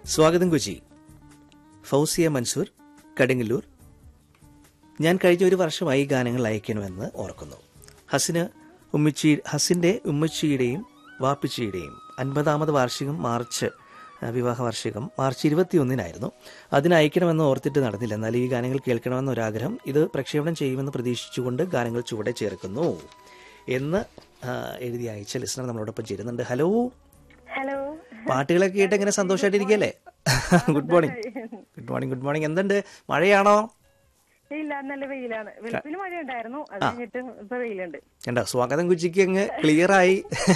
സ്വാഗതം കൊച്ചി ഫൗസിയ മൻസൂർ കടുങ്ങല്ലൂർ ഞാൻ കഴിഞ്ഞ ഒരു വർഷമായി ഗാനങ്ങൾ അയക്കണമെന്ന് ഓർക്കുന്നു ഹസിന് ഉമ്മച്ചി ഹസിന്റെ ഉമ്മച്ചിയുടെയും വാപ്പിച്ചിയുടെയും അൻപതാമത് വാർഷികം മാർച്ച് ആ, വിവാഹ വാർഷികം മാർച്ച് ഇരുപത്തിയൊന്നിനായിരുന്നു അതിന് അയക്കണമെന്ന് ഓർത്തിട്ട് നടന്നില്ല എന്നാൽ ഈ ഗാനങ്ങൾ കേൾക്കണമെന്ന ഒരാഗ്രഹം ഇത് പ്രക്ഷേപണം ചെയ്യുമെന്ന് പ്രതീക്ഷിച്ചുകൊണ്ട് ഗാനങ്ങൾ ചുവടെ ചേർക്കുന്നു എന്ന് ആ, എഴുതി അയച്ച ലിസണർ നമ്മളോടൊപ്പം ചേരുന്നുണ്ട് ഹലോ ഹലോ പാട്ടുകളൊക്കെ കേട്ട് എങ്ങനെ സന്തോഷമായിട്ടിരിക്കല്ലേ good morning good morning good morning എന്തുണ്ട് മഴയാണോ ഇല്ല നല്ല വെയിലാണ് വെളുപ്പിന് മഴ ഉണ്ടായിരുന്നു അത് കഴിഞ്ഞിട്ട് ഇപ്പൊ വെയിലുണ്ട് കണ്ടോ സ്വാഗതം കുച്ചിക്ക് അങ്ങ് ക്ലിയർ ആയി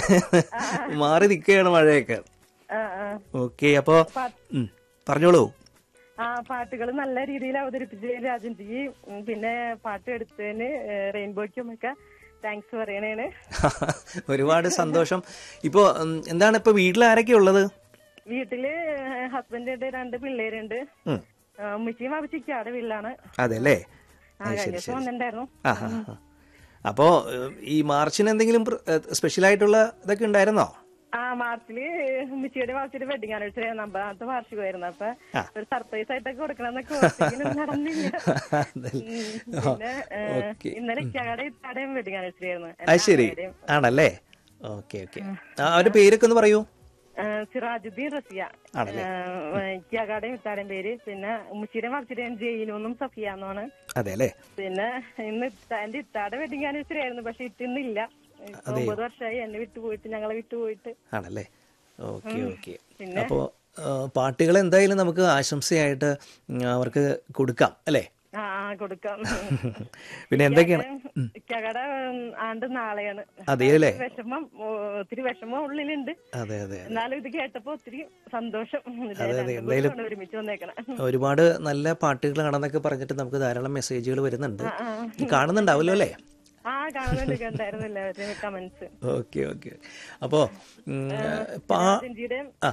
മാറി നിൽക്കുകയാണ് മഴയൊക്കെ ആ ആ ഓക്കെ അപ്പോ ഉം, പറഞ്ഞോളൂ ആ പാട്ടുകൾ നല്ല രീതിയിൽ അവതരിപ്പിച്ച് രാജൻജിക്ക് ഉം, പിന്നെ പാട്ട് എടുത്തതിന് റെയിൻബോയ്ക്കും ഒക്കെ താങ്ക്സ് പറയണേണ് ഒരുപാട് സന്തോഷം ഇപ്പോ ഉം, എന്താണ് ഇപ്പൊ വീട്ടിൽ ആരൊക്കെ ഉള്ളത് വീട്ടില് ഹസ്ബൻഡിന്റെ രണ്ട് പിള്ളേരുണ്ട് ഉം, ആ, ഉമ്മച്ചിയും വാപ്പിച്ചിക്കും അവിടെ വീട്ടിലാണ് അതെ അല്ലേ ആ കഴിഞ്ഞ ദിവസം വന്നിട്ടുണ്ടായിരുന്നു ആ ആ, ആ. അപ്പോ ഉം, ഈ മാർച്ചിന് എന്തെങ്കിലും സ്പെഷ്യൽ ആയിട്ടുള്ള ഇതൊക്കെ ഉണ്ടായിരുന്നോ ആ മാർച്ചില് ഉമ്മച്ചിയുടെ വാപ്പിച്ചിയുടെ വെഡിങ് ആനിവേഴ്സറി അമ്പതാമത്തെ വാർഷികമായിരുന്നു അപ്പൊ ആ. ഒരു സർപ്രൈസ് ആയിട്ടൊക്കെ കൊടുക്കണമെന്നൊക്കെ ഓർത്തെങ്കിലും നടന്നില്ല അതല്ലേ. ഉം, പിന്നെ ഏഹ്, ഓക്കെ. ഇന്നലെ ഇക്കാടെ ഇത്താടെയും വെഡിങ് ആനിവേഴ്സറി ആയിരുന്നു അത് ശരി ആണല്ലേ ഓക്കെ ഓക്കെ അവരുടെ പേരൊക്കെ ഒന്ന് പറയൂ ഏഹ്, സിറാജുദ്ദീൻ റസിയ ആണല്ലേ? ഇക്കാടെയും ഇത്താടെയും പേര് പിന്നെ ഉമ്മച്ചിയുടെ മറിച്ചിടെയും ജയിലൂന്നും സഫിയ എന്നാണ് അതെ അല്ലേ പിന്നെ ഇന്ന് ഇത്ത- എന്റെ ഇത്താടെ വെഡിങ് ആനിവേഴ്സറി ആയിരുന്നു പക്ഷെ ഇട്ടിന്നില്ല ഇപ്പൊ ഒമ്പത് വർഷമായി എന്നെ വിട്ടുപോയിട്ട് ഞങ്ങളെ വിട്ടുപോയിട്ട് ആണല്ലേ ഓക്കെ ഓക്കെ പിന്നെ? അപ്പോ പാട്ടുകൾ എന്തായാലും നമുക്ക് ആശംസയായിട്ട് ഉം, അവർക്ക് കൊടുക്കാം അല്ലേ ആ ആ, കൊടുക്കാം പിന്നെ എന്തൊക്കെയാണ് ഇക്കാടെ ആണ്ട് നാളെയാണ് അതെ അല്ലേ വിഷമം ഓ, ഒത്തിരി വിഷമം ഉള്ളിലുണ്ട് അതെ അതെ എന്നാലും ഇത് കേട്ടപ്പോ ഒത്തിരി സന്തോഷം അതെ, രണ്ടും എന്തായാലും- കൂടിയാണ് ഒരുമിച്ച് വന്നേക്കണം ഒരുപാട് നല്ല പാട്ടുകളാണെന്നൊക്കെ പറഞ്ഞിട്ട് നമുക്ക് ധാരാളം മെസ്സേജുകൾ വരുന്നുണ്ട് ആ, ആ. കാണുന്നുണ്ടാവല്ലോ അല്ലേ ആ കാണുന്നുണ്ട് കണ്ടായിരുന്നു എല്ലാവരുടെയും കമന്റ്സ് ഓക്കെ ഓക്കെ അപ്പോ ഉം, പാ രഞ്ജിയുടെയും ആ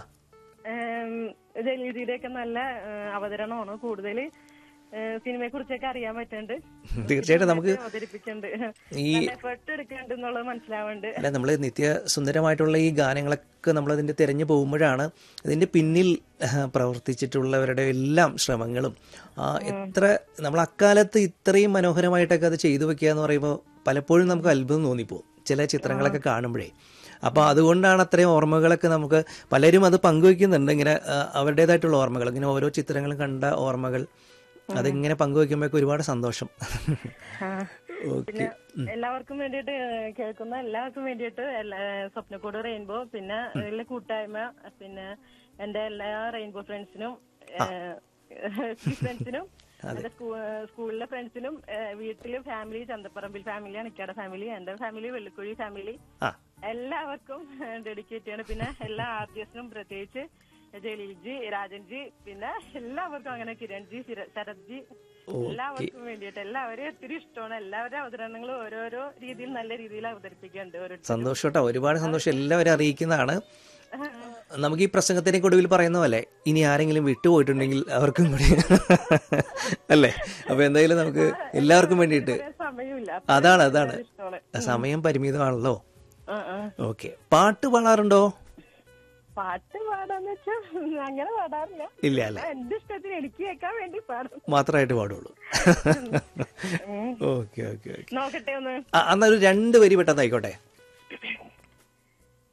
ജലീജിയുടെ ഒക്കെ നല്ല ഏ, അവതരണമാണ് കൂടുതൽ സിനിമയെ കുറിച്ചൊക്കെ അറിയാൻ പറ്റുന്നുണ്ട് തീർച്ചയായിട്ടും നമുക്ക് അവതരിപ്പിക്കുന്നുണ്ട് ഈ എഫേർട്ട് എടുക്കുന്നുണ്ട് എന്നുള്ളത് മനസ്സിലാവുന്നുണ്ട് അല്ല നമ്മൾ നിത്യസുന്ദരമായിട്ടുള്ള ഈ ഗാനങ്ങളൊക്കെ നമ്മളതിൻ്റെ തിരഞ്ഞു പോകുമ്പോഴാണ് ഇതിൻ്റെ പിന്നിൽ ആഹ്, പ്രവർത്തിച്ചിട്ടുള്ളവരുടെ എല്ലാം ശ്രമങ്ങളും ആ, എത്ര നമ്മൾ അക്കാലത്ത് ഇത്രയും മനോഹരമായിട്ടൊക്കെ അത് ചെയ്തു വെക്കുക എന്ന് പറയുമ്പോൾ പലപ്പോഴും നമുക്ക് അത്ഭുതം തോന്നിപ്പോവും ചില ചിത്രങ്ങളൊക്കെ കാണുമ്പോഴേ അപ്പോൾ അതുകൊണ്ടാണ് അത്രയും ഓർമ്മകളൊക്കെ നമുക്ക് പലരും അത് പങ്കുവെക്കുന്നുണ്ട് ഇങ്ങനെ ആ, അവരുടേതായിട്ടുള്ള ഓർമ്മകൾ ഇങ്ങനെ ഓരോ ചിത്രങ്ങളും കണ്ട ഓർമ്മകൾ അതിങ്ങനെ പങ്കുവെക്കുമ്പോഴൊക്കെ ഒരുപാട് സന്തോഷം ആ. ഓക്കെ പിന്നെ എല്ലാവർക്കും വേണ്ടിയിട്ട് ഏഹ്, കേൾക്കുന്ന എല്ലാവർക്കും വേണ്ടിയിട്ട് എല്ലാ- ഏഹ്, സ്വപ്നക്കൂട് റെയിൻബോ പിന്നെ എല്ലാ കൂട്ടായ്മ പിന്നെ എന്റെ എല്ലാ റെയിൻബോ ഫ്രണ്ട്സിനും ഫ്രണ്ട്സിനും എന്റെ സ്കൂ- ഏഹ്, സ്കൂളിലെ ഫ്രണ്ട്സിനും ഏഹ്, വീട്ടില് ഫാമിലി ചന്തപ്പറമ്പിൽ ഫാമിലിയാണ് ഇക്കയുടെ ഫാമിലി എന്റെ ഫാമിലി വെള്ളിക്കുഴി ഫാമിലി ആ എല്ലാവർക്കും ഡെഡിക്കേറ്റ് ചെയ്യണം പിന്നെ എല്ലാ ആർട്ടിസ്റ്റിനും പ്രത്യേകിച്ച് ജലീൽജി രാജൻജി പിന്നെ എല്ലാവർക്കും അങ്ങനെ കിരൺജി ശിര- ശരത്ജി എല്ലാവർക്കും വേണ്ടിയിട്ട് എല്ലാവരെയും ഒത്തിരി ഇഷ്ടമാണ് എല്ലാവരുടെ അവതരണങ്ങളും ഓരോരോ രീതിയിൽ നല്ല രീതിയിൽ അവതരിപ്പിക്കുന്നുണ്ട് ഓരോരുത്തർ സന്തോഷം കേട്ടോ ഒരുപാട് സന്തോഷം എല്ലാവരും അറിയിക്കുന്നതാണ് നമുക്ക് ഈ പ്രസംഗത്തിന്റെ ഒടുവിൽ പറയുന്ന പോലെ ഇനി ആരെങ്കിലും വിട്ടുപോയിട്ടുണ്ടെങ്കിൽ അവർക്കും കൂടി അല്ലേ അപ്പൊ എന്തായാലും നമുക്ക് എല്ലാവർക്കും വേണ്ടിയിട്ട് സമയമില്ല അതാണ് അതാണ് ഇഷ്ടമാണ് സമയം പരിമിതമാണല്ലോ ആ, ആ. ഓക്കെ പാട്ട് പാടാറുണ്ടോ പാട്ട് പാടാന്ന് വെച്ചാ അങ്ങനെ പാടാറില്ല ഇല്ല അല്ലേ എന്റെ ഇഷ്ടത്തിന് എനിക്ക് കേൾക്കാൻ വേണ്ടി പാടും മാത്രമായിട്ട് പാടുള്ളൂ ഉം. ഓക്കെ ഓക്കെ ഓക്കെ നോക്കട്ടെ ഒന്ന് അന്നൊരു രണ്ട് വരി പെട്ടെന്നായിക്കോട്ടെ